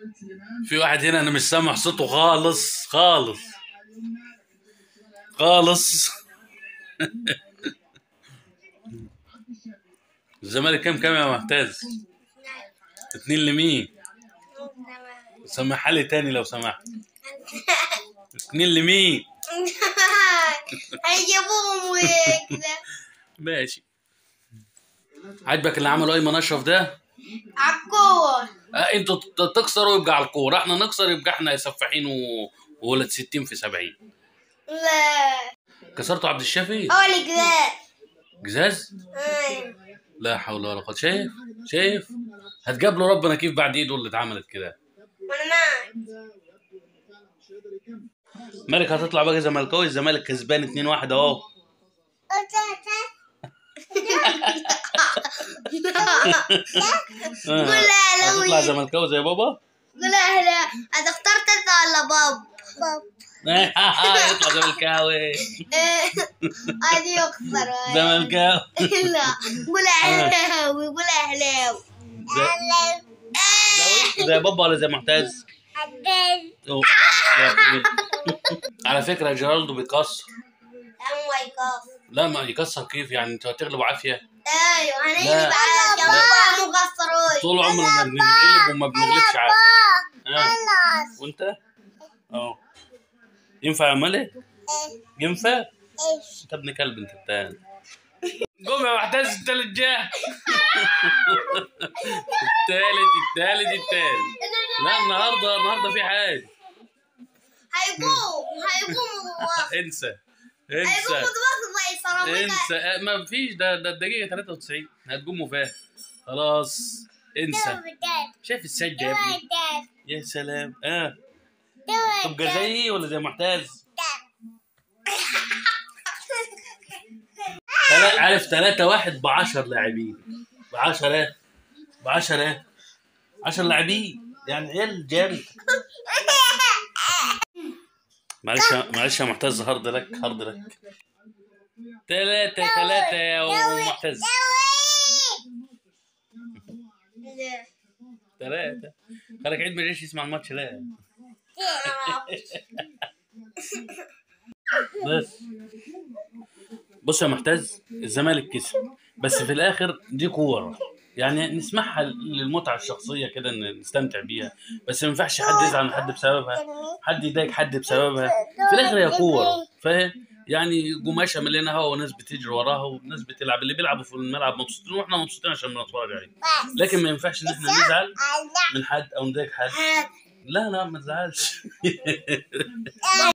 في واحد هنا انا مش سامع صوته خالص خالص خالص الزمالك كام كام يا معتز اتنين لمين سامحها لي تاني لو سمحت اتنين لمين هيجيبوهم وكذا ماشي عاجبك اللي عمله ايمن اشرف ده عالكورة آه انتوا ت- تكسروا يبقى على الكوره احنا نكسر يبقى احنا سفاحين و... وولد 60 في 70 لا كسرتوا عبد الشافي أول جزاء جزاز لا حول ولا قوه شايف شايف هتقابلوا ربنا كيف بعد ايده اللي اتعملت كده وأنا معك مالك هتطلع بقى زملكاوي الزمالك كسبان 2 1 اهو آه. قول أهلاوي. هتطلع زملكاوي زي بابا قول أهلا هتختار تطلع ولا باب باب يطلع زملكاوي عادي يخسر زملكاوي لا قول أهلاوي قول أهلاوي زي- زي بابا ولا زي معتز أوه. لا. على فكره جيرالدو بيكسر أما يكاف لا ما يكسر كيف يعني انتوا هتغلبوا عافيه ايوه هنيجي لا. على جنبها مقصروش طول عمرنا بنغلب وما بنغلبش عافيه آه. وانت اه ينفع يا ملك ينفع انت ابن كلب انت التاني قوم يا معتز التالت جه التالت التالت التالت لا النهارده النهارده في حاجه هيقوم هيقوم انسى هيقوم انسى متوقف زي سيراميكا انسى آه، ما فيش ده ده الدقيقه 93 هتقوموا فيها خلاص انسى شايف السجه يا ابني يا سلام اه تبقى زيي ولا زي معتز تلا- عارف 3 واحد ب 10 لاعبين ب 10 ب 10 10 لاعبين يعني ايه الجامد معلش يا- معلش يا معتز هارد لك هارد لك ثلاثة ثلاثة يا معتز ثلاثة خليك عيد ما جاش يسمع الماتش لا بس بص يا معتز الزمالك كسب بس في الاخر دي كوره يعني نسمعها للمتعه الشخصيه كده ان نستمتع بيها بس ما ينفعش حد يزعل من حد بسببها حد يضايق حد بسببها في الاخر هي كوره فاهم يعني قماشه مليانه هوا وناس بتجري وراها وناس بتلعب اللي بيلعبوا في الملعب مبسوطين واحنا مبسوطين عشان بنتفرج عليه لكن ما ينفعش ان احنا نزعل من حد او نضايق حد لا لا ما تزعلش